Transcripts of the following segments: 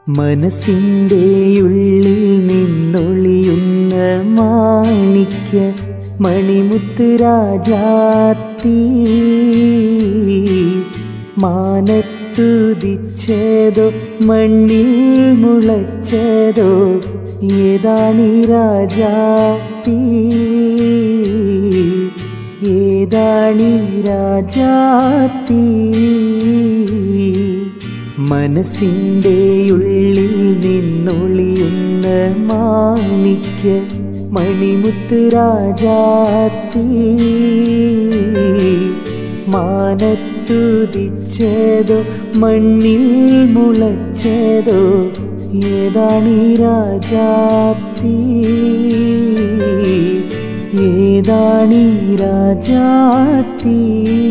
മനസ്സിൻ്റെ ഉള്ളിൽ നിന്നൊളിയുന്ന മാണിക്യ മണിമുത്ത് രാജാത്തി മാനത്തുദിച്ചതോ മണ്ണിൽ മുളച്ചതോ ഏതാണീ രാജാത്തി ഏതാണീ രാജാത്തി മനസ്സിൻ്റെ ഉള്ളിൽ നിന്നൊളിയുന്ന മാണിക്യ മണിമുത്ത് രാജാത്തി മാനത്തുദിച്ചതോ മണ്ണിൽ മുളച്ചതോ ഏതാണീ രാജാത്തി ഏതാണീ രാജാത്തി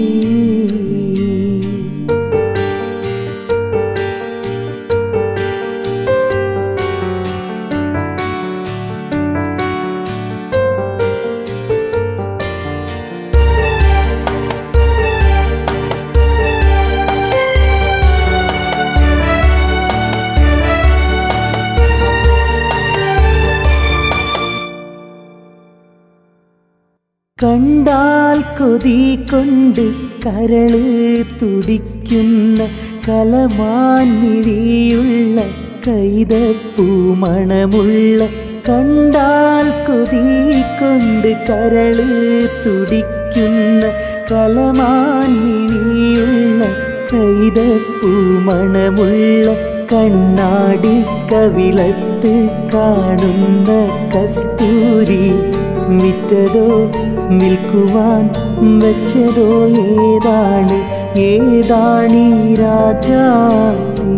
കണ്ടാൽ കൊതി കൊണ്ട് കരള് തുടിക്കുന്ന കലമാൻ മിഴിയുള്ള കൈതപ്പൂമണമുള്ള കണ്ടാൽ കൊതി കൊണ്ട് കരള് തുടിക്കുന്ന കലമാൻ മിഴിയുള്ള കൈതപ്പൂമണമുള്ള കണ്ണാടി കവിളത്ത് കാണുന്ന കസ്തൂരി വിറ്റതോ വിൽക്കുവാൻ വെച്ചതോ ഏതാണ് ഏതാണീ രാജാത്തി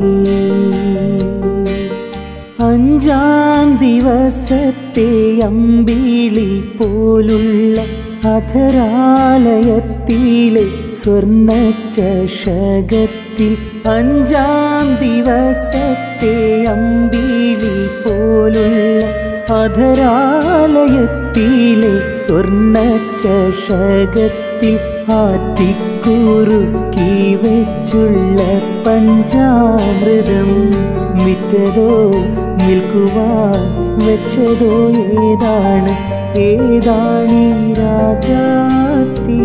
അഞ്ചാം ദിവസത്തെ അമ്പിളി പോലുള്ള അധരാലയത്തിലെ സ്വർണ്ണ ചഷകത്തിൽ അഞ്ചാം ദിവസത്തെ അമ്പിളി പോലുള്ള അധരാലയത്തിലെ സ്വർണ്ണ ചഷകത്തിൽ ആറ്റിക്കുറുക്കി വെച്ചുള്ള പഞ്ചാമൃതം വിറ്റതോ വിൽക്കുവാൻ വെച്ചതോ ഏതാണ് ഏതാണീ രാജാത്തി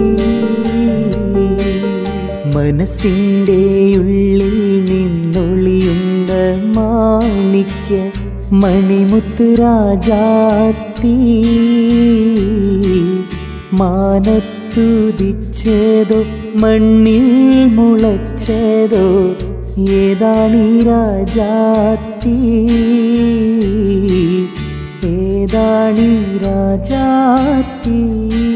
മനസ്സിൻ്റെ ഉള്ളിൽ നിന്നൊളിയുന്ന മാണിക്യ മണിമുത്ത് രാജാത്തി മാനത്തുദിച്ചതോ മണ്ണിൽ മുളച്ചതോ ഏതാണീ രാജാത്തി ഏതാണീ രാജാത്തി